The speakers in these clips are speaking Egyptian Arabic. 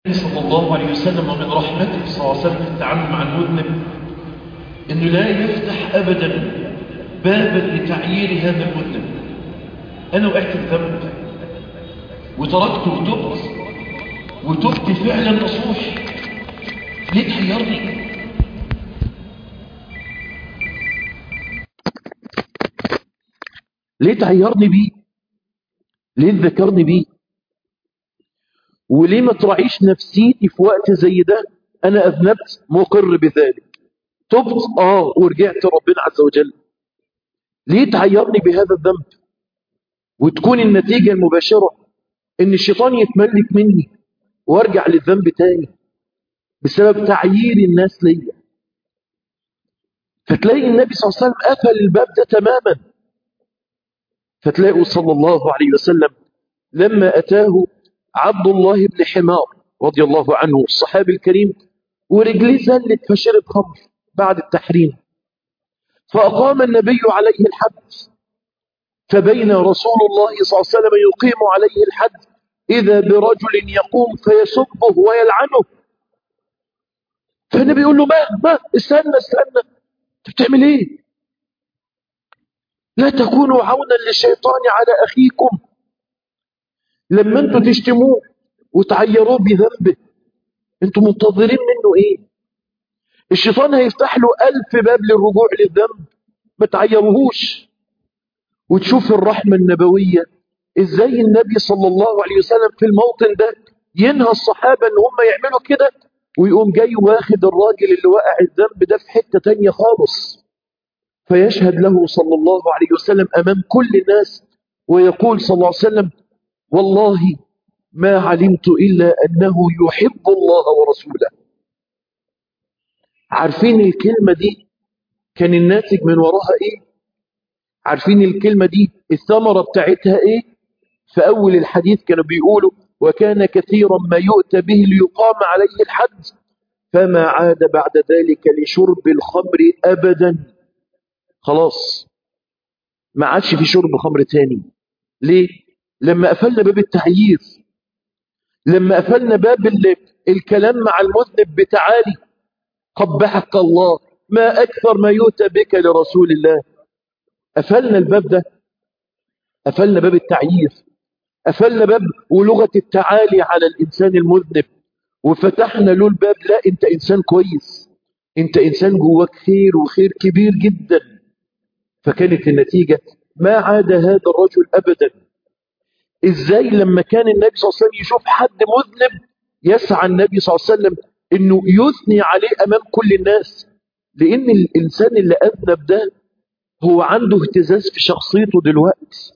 صلى الله عليه وسلم ومن رحمته صلى الله عليه وسلم في التعامل مع المذنب انه لا يفتح ابدا بابا لتعيير هذا المذنب انا وقعت في ذنب وتركته وتبت وتبت فعلا نصوح ليه تحيرني ليه تعيرني بيه ليه تذكرني بيه وليه ما تراعيش نفسيتي في وقت زي ده انا اذنبت مقر بذلك تبت اه ورجعت ربنا عز وجل ليه تعيرني بهذا الذنب وتكون النتيجة المباشرة ان الشيطان يتملك مني وارجع للذنب تاني بسبب تعيير الناس ليا فتلاقي النبي صلى الله عليه وسلم قفل الباب ده تماما فتلاقوا صلى الله عليه وسلم لما أتاه عبد الله بن حمار رضي الله عنه الصحابي الكريم ورجليه زلت فشرب خمر بعد التحريم فأقام النبي عليه الحد فبين رسول الله صلى الله عليه وسلم يقيم عليه الحد إذا برجل يقوم فيسبه ويلعنه فالنبي يقول له ما ما استنى استنى انت بتعمل ايه لا تكونوا عونا للشيطان على أخيكم لما انتوا تشتموه وتعيروه بذنبه انتوا منتظرين منه ايه الشيطان هيفتح له ألف باب للرجوع للذنب ما تعيروهوش وتشوف الرحمة النبوية ازاي النبي صلى الله عليه وسلم في الموطن ده ينهى الصحابة ان هم يعملوا كده ويقوم جاي واخد الراجل اللي وقع الذنب ده في حتة تانية خالص فيشهد له صلى الله عليه وسلم أمام كل الناس ويقول صلى الله عليه وسلم والله ما علمت إلا أنه يحب الله ورسوله عارفين الكلمة دي كان الناتج من وراها إيه عارفين الكلمة دي الثمرة بتاعتها إيه في أول الحديث كانوا بيقولوا وكان كثيرا ما يؤتى به ليقام عليه الحد فما عاد بعد ذلك لشرب الخمر أبدا خلاص ما عادش في شرب خمر تاني ليه لما قفلنا باب التعيير لما قفلنا باب الكلام مع المذنب بتعالي قبحك الله ما أكثر ما يؤتى بك لرسول الله قفلنا الباب ده قفلنا باب التعيير قفلنا باب ولغة التعالي على الإنسان المذنب وفتحنا له الباب لا أنت إنسان كويس أنت إنسان جواك خير وخير كبير جدا فكانت النتيجة ما عاد هذا الرجل أبدا إزاي لما كان النبي صلى الله عليه وسلم يشوف حد مذنب يسعى النبي صلى الله عليه وسلم أنه يثني عليه أمام كل الناس لأن الإنسان اللي أذنب ده هو عنده اهتزاز في شخصيته دلوقتي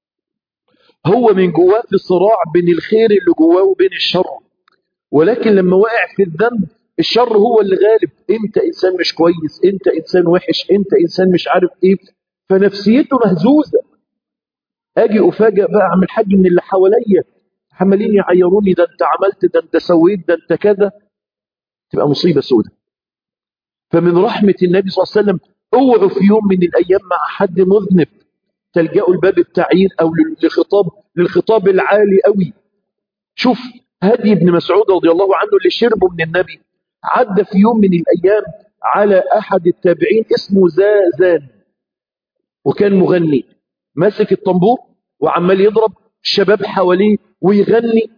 هو من جواه في صراع بين الخير اللي جواه وبين الشر ولكن لما وقع في الذنب الشر هو اللي غالب انت انسان مش كويس انت انسان وحش انت انسان مش عارف ايه فنفسيته مهزوزه اجي افاجئ بقى اعمل حاجه من اللي حواليا عمالين يعيروني ده انت عملت ده انت سويت ده انت كذا تبقى مصيبه سودة فمن رحمه النبي صلى الله عليه وسلم اوعوا في يوم من الايام مع حد مذنب تلجأوا الباب التعيين او للخطاب للخطاب العالي قوي شوف هدي ابن مسعود رضي الله عنه اللي شربه من النبي عدى في يوم من الأيام على أحد التابعين اسمه زازان وكان مغني ماسك الطنبور وعمال يضرب الشباب حواليه ويغني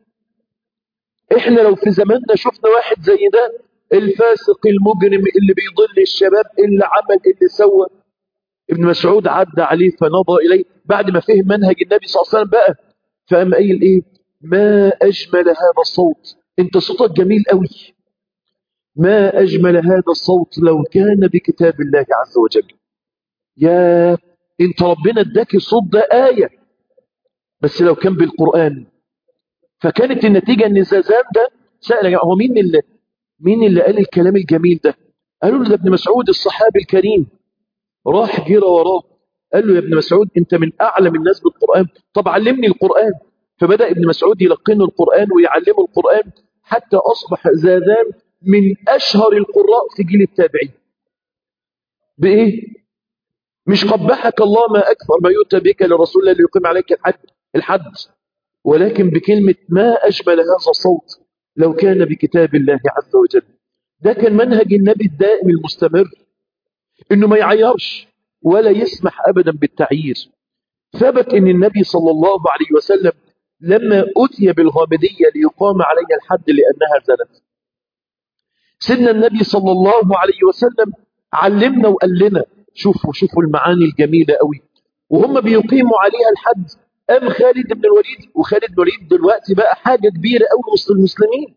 احنا لو في زماننا شفنا واحد زي ده الفاسق المجرم اللي بيضل الشباب اللي عمل اللي سوى ابن مسعود عدى عليه فنظر إليه بعد ما فهم منهج النبي صلى الله عليه وسلم بقى فقام قايل ايه ما أجمل هذا الصوت انت صوتك جميل قوي ما أجمل هذا الصوت لو كان بكتاب الله عز وجل يا انت ربنا اداك الصوت ده آية بس لو كان بالقرآن فكانت النتيجة ان زازان ده سأل هو مين اللي مين اللي قال الكلام الجميل ده قالوا له ده ابن مسعود الصحابي الكريم راح جرى وراه قال له يا ابن مسعود انت من اعلم الناس بالقرآن طب علمني القرآن فبدأ ابن مسعود يلقنه القرآن ويعلمه القرآن حتى أصبح زادان من أشهر القراء في جيل التابعين بإيه؟ مش قبحك الله ما أكثر ما يؤتى بك لرسول الله ليقيم عليك الحد الحد ولكن بكلمة ما أجمل هذا الصوت لو كان بكتاب الله عز وجل ده كان منهج النبي الدائم المستمر انه ما يعيرش ولا يسمح ابدا بالتعيير ثبت ان النبي صلى الله عليه وسلم لما اتي بالغامديه ليقام عليها الحد لانها زنت سيدنا النبي صلى الله عليه وسلم علمنا وقال لنا شوفوا شوفوا المعاني الجميله قوي وهم بيقيموا عليها الحد قام خالد بن الوليد وخالد بن الوليد دلوقتي بقى حاجه كبيره قوي وسط المسلمين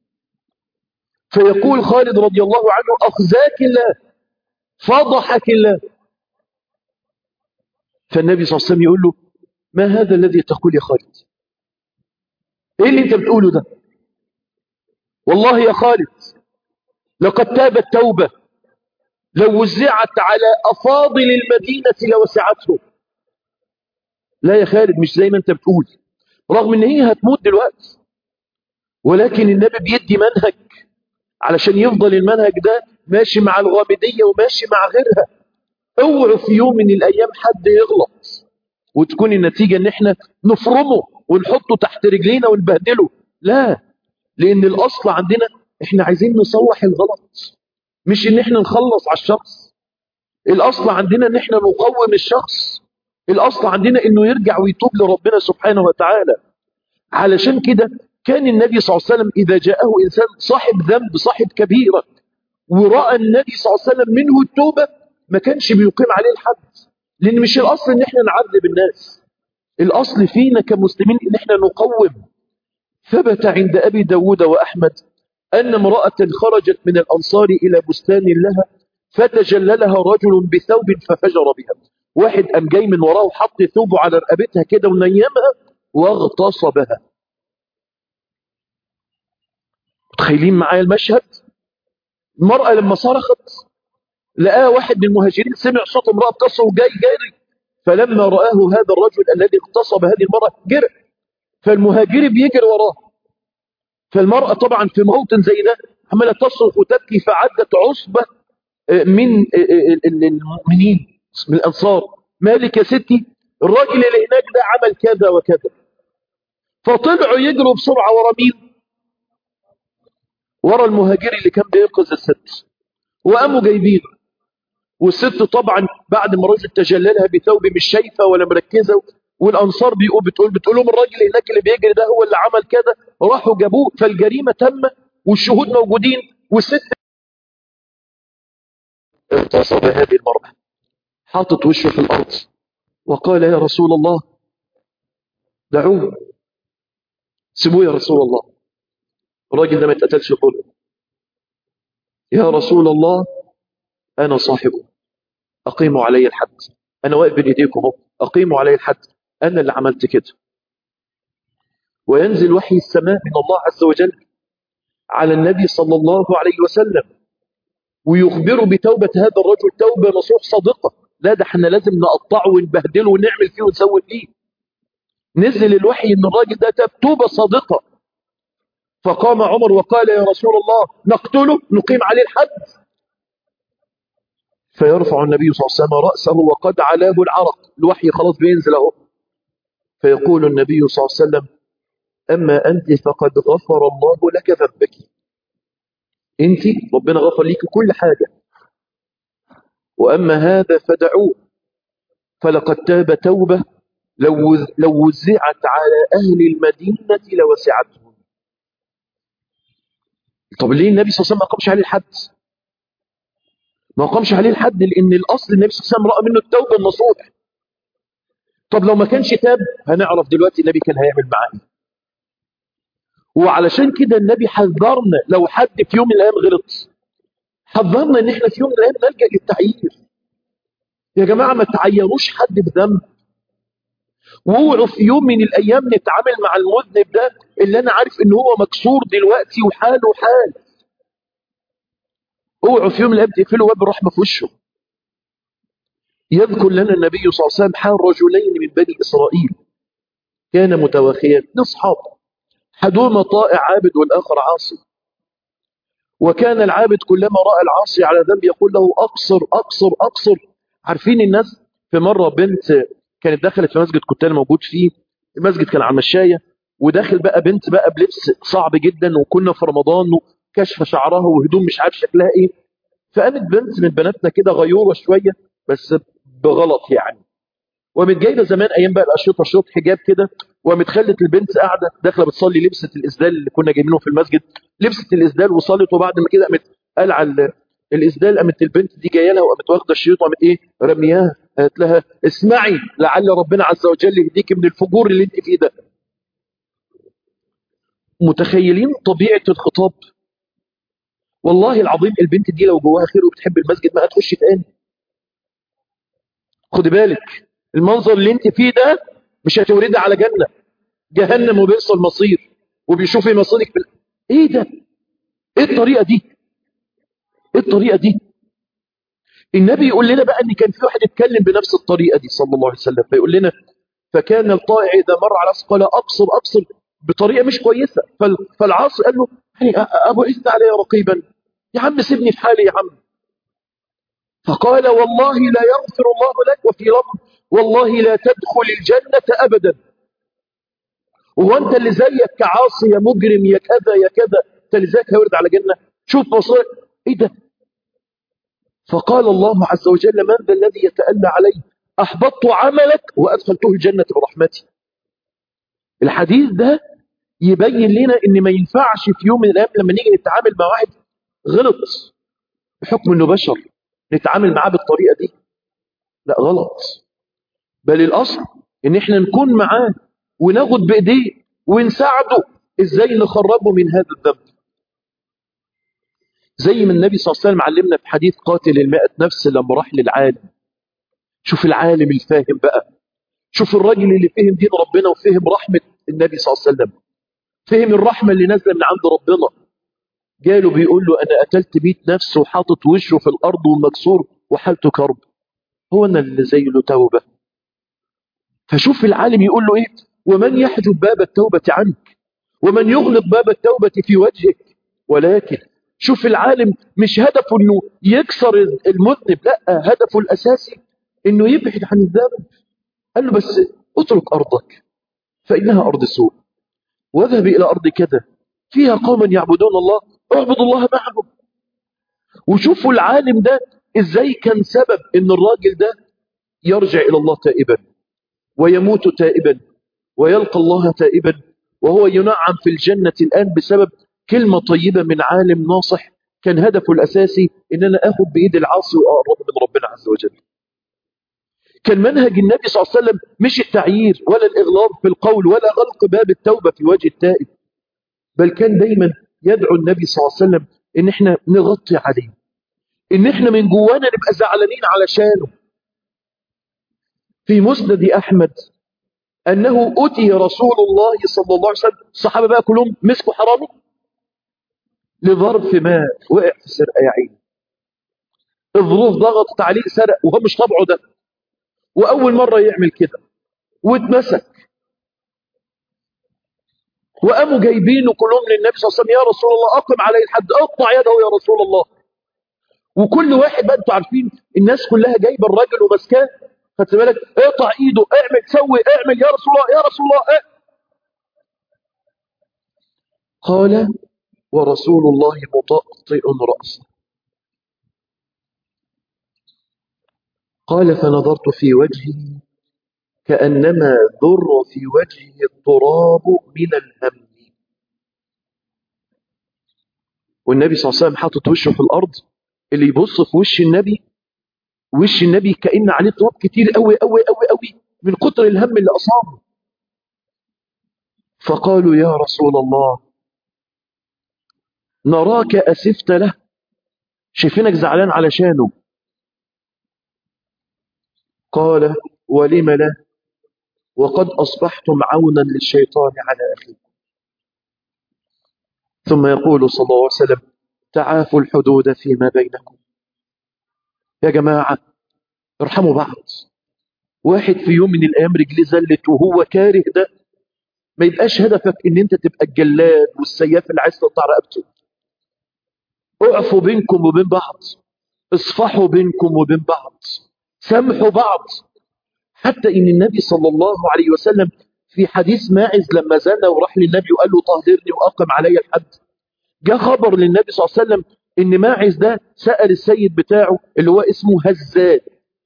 فيقول خالد رضي الله عنه اخزاك الله فضحك الله فالنبي صلى الله عليه وسلم يقول له ما هذا الذي تقول يا خالد ايه اللي انت بتقوله ده والله يا خالد لقد تابت توبة لو وزعت على أفاضل المدينة لوسعته لا يا خالد مش زي ما انت بتقول رغم ان هي هتموت دلوقتي ولكن النبي بيدي منهج علشان يفضل المنهج ده ماشي مع الغامدية وماشي مع غيرها اوعوا في يوم من الايام حد يغلط وتكون النتيجة ان احنا نفرمه ونحطه تحت رجلينا ونبهدله لا لان الاصل عندنا احنا عايزين نصلح الغلط مش ان احنا نخلص على الشخص الاصل عندنا ان احنا نقوم الشخص الاصل عندنا انه يرجع ويتوب لربنا سبحانه وتعالى علشان كده كان النبي صلى الله عليه وسلم اذا جاءه انسان صاحب ذنب صاحب كبيره وراى النبي صلى الله عليه وسلم منه التوبه ما كانش بيقيم عليه الحد لان مش الاصل ان احنا نعذب الناس الاصل فينا كمسلمين ان احنا نقوم ثبت عند ابي داود واحمد ان امراه خرجت من الانصار الى بستان لها فتجللها رجل بثوب ففجر بها واحد قام جاي من وراه وحط ثوبه على رقبتها كده ونيمها واغتصبها متخيلين معايا المشهد المرأة لما صرخت لقاها واحد من المهاجرين سمع صوت امرأة بتصرخ وجاي جاري فلما رآه هذا الرجل الذي اغتصب هذه المرأة جرى فالمهاجر بيجري وراه فالمرأة طبعا في موطن زي ده عمالة تصرخ وتبكي فعدت عصبة من المؤمنين من الأنصار مالك يا ستي الراجل اللي هناك ده عمل كذا وكذا فطلعوا يجروا بسرعة ورا مين ورا المهاجر اللي كان بينقذ الست وقاموا جايبينه والست طبعا بعد ما الراجل تجللها بثوب مش شايفه ولا مركزه والانصار بيقول بتقول بتقول لهم الراجل هناك اللي بيجري ده هو اللي عمل كده راحوا جابوه فالجريمه تم والشهود موجودين والست اغتصب هذه المراه حاطط وشه في الارض وقال يا رسول الله دعوه سيبوه يا رسول الله الراجل ده ما اتقتلش ظلم يا رسول الله انا صاحبه اقيموا علي الحد انا واقف بين ايديكم اهو اقيموا علي الحد انا اللي عملت كده وينزل وحي السماء من الله عز وجل على النبي صلى الله عليه وسلم ويخبره بتوبة هذا الرجل توبة نصوح صادقة لا ده احنا لازم نقطعه ونبهدله ونعمل فيه ونسوي فيه نزل الوحي ان الراجل ده تاب توبة صادقة فقام عمر وقال يا رسول الله نقتله نقيم عليه الحد فيرفع النبي صلى الله عليه وسلم رأسه وقد علاه العرق الوحي خلاص بينزل اهو فيقول النبي صلى الله عليه وسلم أما أنت فقد غفر الله لك ذنبك أنت ربنا غفر لك كل حاجة وأما هذا فدعوه فلقد تاب توبة لو لو وزعت على أهل المدينة لوسعتهم طب ليه النبي صلى الله عليه وسلم ما قامش عليه الحد ما قامش عليه الحد لأن الأصل النبي صلى الله عليه وسلم رأى منه التوبة النصوح طب لو ما كانش تاب هنعرف دلوقتي النبي كان هيعمل معاه ايه وعلشان كده النبي حذرنا لو حد في يوم من الايام غلط حذرنا ان احنا في يوم من الايام نلجا للتعيير يا جماعه ما تعيروش حد بذنب واوعوا في يوم من الايام نتعامل مع المذنب ده اللي انا عارف ان هو مكسور دلوقتي وحاله حال اوعوا في يوم من الايام تقفلوا باب الرحمه في وشه يذكر لنا النبي صلى الله عليه وسلم حال رجلين من بني اسرائيل كان متواخيان اصحاب احدهما طائع عابد والاخر عاصي وكان العابد كلما راى العاصي على ذنب يقول له اقصر اقصر اقصر عارفين الناس في مره بنت كانت دخلت في مسجد كنت انا موجود فيه المسجد كان على المشايه وداخل بقى بنت بقى بلبس صعب جدا وكنا في رمضان وكشف شعرها وهدوم مش عارف شكلها ايه فقامت بنت من بناتنا كده غيوره شويه بس بغلط يعني وقامت جايبه زمان ايام بقى الاشرطه شوط حجاب كده وقامت خلت البنت قاعده داخله بتصلي لبست الاسدال اللي كنا جايبينه في المسجد لبست الاسدال وصلت وبعد ما كده قامت قلع ال- الاسدال قامت البنت دي جايه لها وقامت واخده الشريط وقامت ايه رمياه قالت لها اسمعي لعل ربنا عز وجل يهديك من الفجور اللي انت فيه ده متخيلين طبيعه الخطاب والله العظيم البنت دي لو جواها خير وبتحب المسجد ما هتخش تاني خدي بالك المنظر اللي انت فيه ده مش هتوردي على جنة جهنم وبئس المصير وبيشوفي مصيرك في ال- ايه ده ايه الطريقة دي ايه الطريقة دي النبي يقول لنا بقى ان كان في واحد اتكلم بنفس الطريقة دي صلى الله عليه وسلم فيقول لنا فكان الطائع اذا مر على قال ابصر ابصر بطريقة مش كويسة فال- فالعاصي قال له يعني أ- أ- ابو عزت علي رقيبا يا عم سيبني في حالي يا عم فقال والله لا يغفر الله لك وفي لفظ والله لا تدخل الجنة أبدا هو أنت اللي زيك كعاصي يا مجرم يا كذا يا كذا أنت اللي زيك هيورد على جنة شوف مصير إيه ده فقال الله عز وجل من ذا الذي يتألى علي أحبطت عملك وأدخلته الجنة برحمتي الحديث ده يبين لنا ان ما ينفعش في يوم من الايام لما نيجي نتعامل مع واحد غلط بحكم انه بشر نتعامل معاه بالطريقه دي لا غلط بل الاصل ان احنا نكون معاه وناخد بايديه ونساعده ازاي نخرجه من هذا الذنب زي ما النبي صلى الله عليه وسلم علمنا في حديث قاتل المائة نفس لما راح للعالم شوف العالم الفاهم بقى شوف الراجل اللي فهم دين ربنا وفهم رحمة النبي صلى الله عليه وسلم فهم الرحمة اللي نازلة من عند ربنا جاله بيقول له أنا قتلت 100 نفس وحاطط وشه في الأرض ومكسور وحالته كرب هو أنا اللي زي له توبة فشوف العالم يقول له إيه ومن يحجب باب التوبة عنك ومن يغلق باب التوبة في وجهك ولكن شوف العالم مش هدفه انه يكسر المذنب لا هدفه الاساسي انه يبعد عن الذنب قال له بس اترك ارضك فانها ارض سوء واذهب الى ارض كذا فيها قوما يعبدون الله اعبد الله معهم وشوفوا العالم ده ازاي كان سبب ان الراجل ده يرجع الى الله تائبا ويموت تائبا ويلقى الله تائبا وهو ينعم في الجنة الآن بسبب كلمة طيبة من عالم ناصح كان هدفه الأساسي إن أنا أخذ بإيد العاصي وأقرب من ربنا عز وجل كان منهج النبي صلى الله عليه وسلم مش التعيير ولا الإغلاظ في القول ولا غلق باب التوبة في وجه التائب بل كان دايما يدعو النبي صلى الله عليه وسلم إن إحنا نغطي عليه إن إحنا من جوانا نبقى زعلانين علشانه في مسند أحمد أنه أتي رسول الله صلى الله عليه وسلم الصحابة بقى كلهم مسكوا حرامي لظرف ما وقع في سرقة يا عيني الظروف ضغطت عليه سرق وهو مش طبعه ده وأول مرة يعمل كده واتمسك وقاموا جايبينه كلهم للنبي صلى الله عليه وسلم يا رسول الله أقم عليه الحد اقطع يده يا رسول الله وكل واحد بقى انتوا عارفين الناس كلها جايبه الراجل وماسكاه خدت بالك اقطع ايده اعمل سوي اعمل يا رسول الله يا رسول الله اه. قال ورسول الله مطأطئ رأسه قال فنظرت في وجهه كأنما ذر في وجهه التراب من الهم والنبي صلى الله عليه وسلم حاطط وشه في الأرض اللي يبص في وش النبي وش النبي كأن عليه تراب كتير قوي قوي قوي قوي من كتر الهم اللي أصابه فقالوا يا رسول الله نراك أسفت له شايفينك زعلان علشانه قال ولم لا وقد أصبحتم عونا للشيطان على أخيكم ثم يقول صلى الله عليه وسلم تعافوا الحدود فيما بينكم يا جماعة ارحموا بعض واحد في يوم من الأيام رجليه زلت وهو كاره ده ما يبقاش هدفك ان انت تبقى الجلاد والسياف اللي عايز تقطع رقبته اعفوا بينكم وبين بعض اصفحوا بينكم وبين بعض سامحوا بعض حتى ان النبي صلى الله عليه وسلم في حديث ماعز لما زنى وراح للنبي وقال له طهرني وأقم علي الحد جاء خبر للنبي صلى الله عليه وسلم ان ماعز ده سأل السيد بتاعه اللي هو اسمه هزاد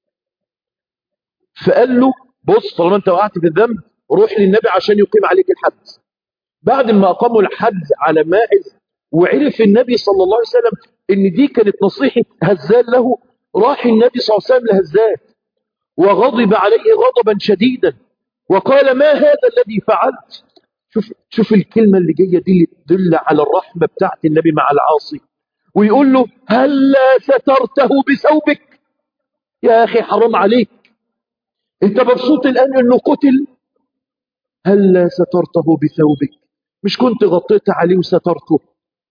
فقال له بص طالما انت وقعت في الذنب روح للنبي عشان يقيم عليك الحد بعد ما اقاموا الحد على ماعز وعرف النبي صلى الله عليه وسلم ان دي كانت نصيحة هزال له راح النبي صلى الله عليه وسلم لهزال وغضب عليه غضبا شديدا وقال ما هذا الذي فعلت شوف شوف الكلمة اللي جاية دي اللي تدل على الرحمة بتاعت النبي مع العاصي ويقول له هلا سترته بثوبك يا أخي حرام عليك انت مبسوط الآن انه قتل هلا سترته بثوبك مش كنت غطيت عليه وسترته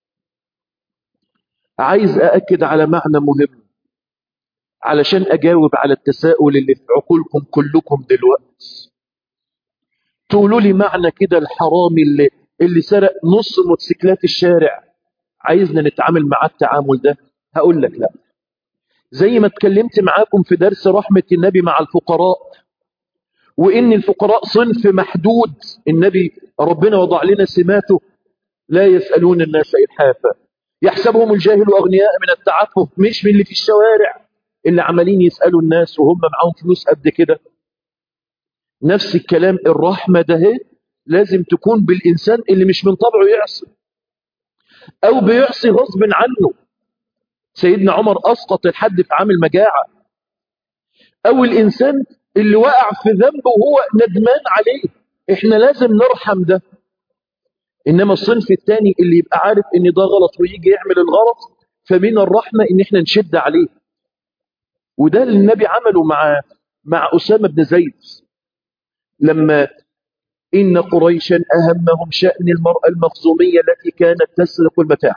عايز أأكد على معنى مهم علشان أجاوب على التساؤل اللي في عقولكم كلكم دلوقتي تقولوا لي معنى كده الحرامي اللي اللي سرق نص موتوسيكلات الشارع عايزنا نتعامل معاه التعامل ده هقول لك لا زي ما اتكلمت معاكم في درس رحمة النبي مع الفقراء وإن الفقراء صنف محدود النبي ربنا وضع لنا سماته لا يسألون الناس إلحافا يحسبهم الجاهل أغنياء من التعفف مش من اللي في الشوارع اللي عمالين يسألوا الناس وهم معاهم فلوس قد كده نفس الكلام الرحمة ده هي لازم تكون بالإنسان اللي مش من طبعه يعصي أو بيعصي غصب عنه سيدنا عمر أسقط الحد في عامل مجاعة أو الإنسان اللي وقع في ذنب وهو ندمان عليه إحنا لازم نرحم ده إنما الصنف الثاني اللي يبقى عارف إن ده غلط ويجي يعمل الغلط فمن الرحمة إن إحنا نشد عليه وده اللي النبي عمله مع مع أسامة بن زيد لما إن قريشا أهمهم شأن المرأة المخزومية التي كانت تسرق المتاع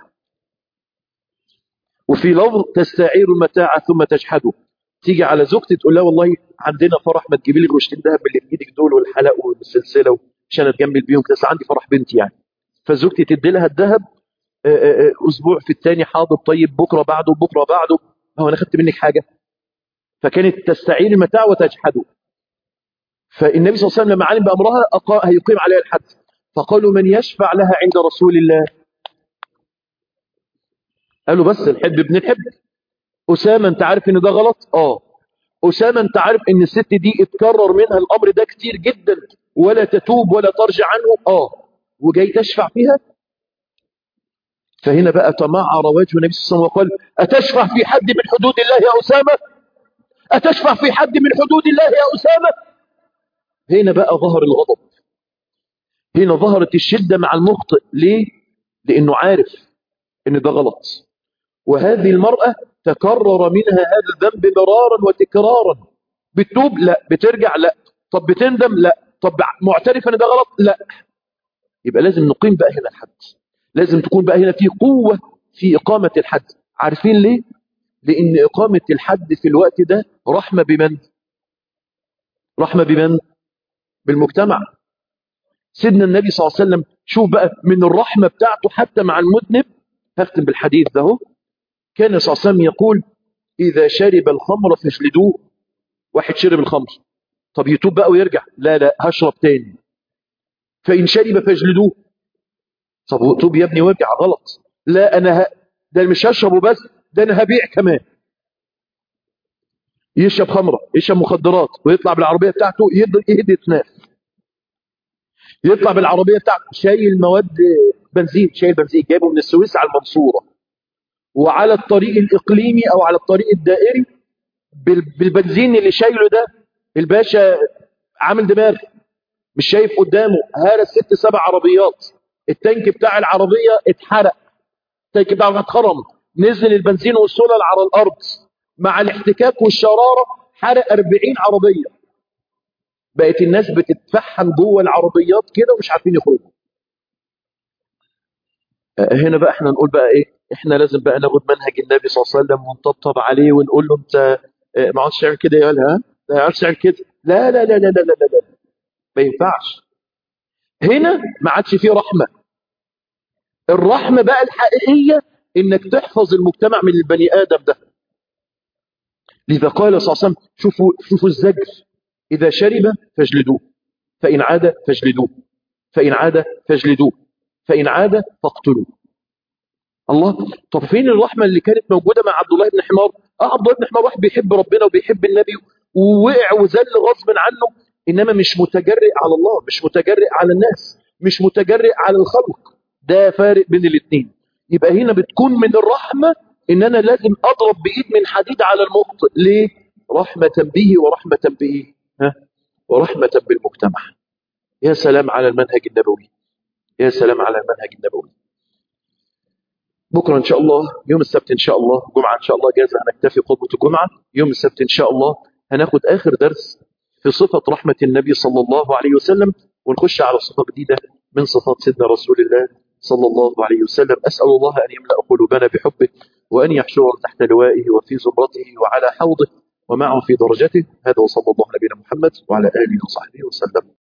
وفي لفظ تستعير المتاع ثم تجحده تيجي على زوجتي تقول لها والله عندنا فرح ما تجيبي لي غشتين ذهب اللي في ايدك دول والحلق والسلسله عشان اتجمل بيهم كده عندي فرح بنتي يعني فزوجتي تدي لها الذهب اسبوع في الثاني حاضر طيب بكره بعده بكره بعده هو انا خدت منك حاجه فكانت تستعير المتاع وتجحده فالنبي صلى الله عليه وسلم لما علم بأمرها أقا... هيقيم عليها الحد فقالوا من يشفع لها عند رسول الله قالوا بس الحب بنحب أسامة أنت عارف إن ده غلط آه أسامة أنت عارف إن الست دي اتكرر منها الأمر ده كتير جدا ولا تتوب ولا ترجع عنه آه وجاي تشفع فيها فهنا بقى تمعر وجه النبي صلى الله عليه وسلم وقال أتشفع في حد من حدود الله يا أسامة أتشفع في حد من حدود الله يا أسامة هنا بقى ظهر الغضب هنا ظهرت الشدة مع المخطئ ليه؟ لأنه عارف إن ده غلط وهذه المرأة تكرر منها هذا الذنب مرارا وتكرارا بتتوب لا بترجع لا طب بتندم لا طب معترفة إن ده غلط لا يبقى لازم نقيم بقى هنا الحد لازم تكون بقى هنا في قوة في إقامة الحد عارفين ليه؟ لأن إقامة الحد في الوقت ده رحمة بمن؟ رحمة بمن؟ بالمجتمع سيدنا النبي صلى الله عليه وسلم شوف بقى من الرحمة بتاعته حتى مع المذنب هختم بالحديث ده هو كان صلى الله عليه وسلم يقول إذا شرب الخمر فاجلدوه واحد شرب الخمر طب يتوب بقى ويرجع لا لا هشرب تاني فإن شرب فاجلدوه طب توب يا ابني وارجع غلط لا أنا ه... ده مش هشربه بس ده أنا هبيع كمان يشرب خمرة يشرب مخدرات ويطلع بالعربية بتاعته يهدي ناس يطلع بالعربية بتاعته شايل مواد بنزين شايل بنزين جايبه من السويس على المنصورة وعلى الطريق الإقليمي أو على الطريق الدائري بالبنزين اللي شايله ده الباشا عامل دماغ مش شايف قدامه هارس ست سبع عربيات التانك بتاع العربية اتحرق التانك بتاعه اتخرم نزل البنزين والسولر على الأرض مع الاحتكاك والشرارة حرق 40 عربية بقت الناس بتتفحم جوه العربيات كده ومش عارفين يخرجوا هنا بقى احنا نقول بقى ايه احنا لازم بقى ناخد منهج النبي صلى الله عليه وسلم ونطبطب عليه ونقول له انت ما عادش تعمل كده يا ها ما عادش تعمل كده لا لا لا لا لا لا لا, لا. ما ينفعش هنا ما عادش فيه رحمة الرحمة بقى الحقيقية انك تحفظ المجتمع من البني آدم ده لذا قال صلى الله عليه وسلم شوفوا, شوفوا الزجر إذا شرب فاجلدوه فإن عاد فاجلدوه فإن عاد فاجلدوه فإن عاد فاقتلوه الله طب فين الرحمة اللي كانت موجودة مع عبد الله بن حمار اه عبد الله بن حمار واحد بيحب ربنا وبيحب النبي ووقع وذل غصب عنه إنما مش متجرئ على الله مش متجرئ على الناس مش متجرئ على الخلق ده فارق بين الاثنين يبقى هنا بتكون من الرحمة إن أنا لازم أضرب بإيد من حديد على المخطئ ليه؟ رحمة به ورحمة بإيه؟ ها؟ ورحمة بالمجتمع يا سلام على المنهج النبوي يا سلام على المنهج النبوي بكرة إن شاء الله يوم السبت إن شاء الله جمعة إن شاء الله جازة هنكتفي خطبة الجمعة يوم السبت إن شاء الله هناخد آخر درس في صفة رحمة النبي صلى الله عليه وسلم ونخش على صفة جديدة من صفات سيدنا رسول الله صلى الله عليه وسلم أسأل الله أن يملأ قلوبنا بحبه وأن يحشرنا تحت لوائه وفي زمرته وعلى حوضه ومعه في درجته هذا وصلى الله على نبينا محمد وعلى آله وصحبه وسلم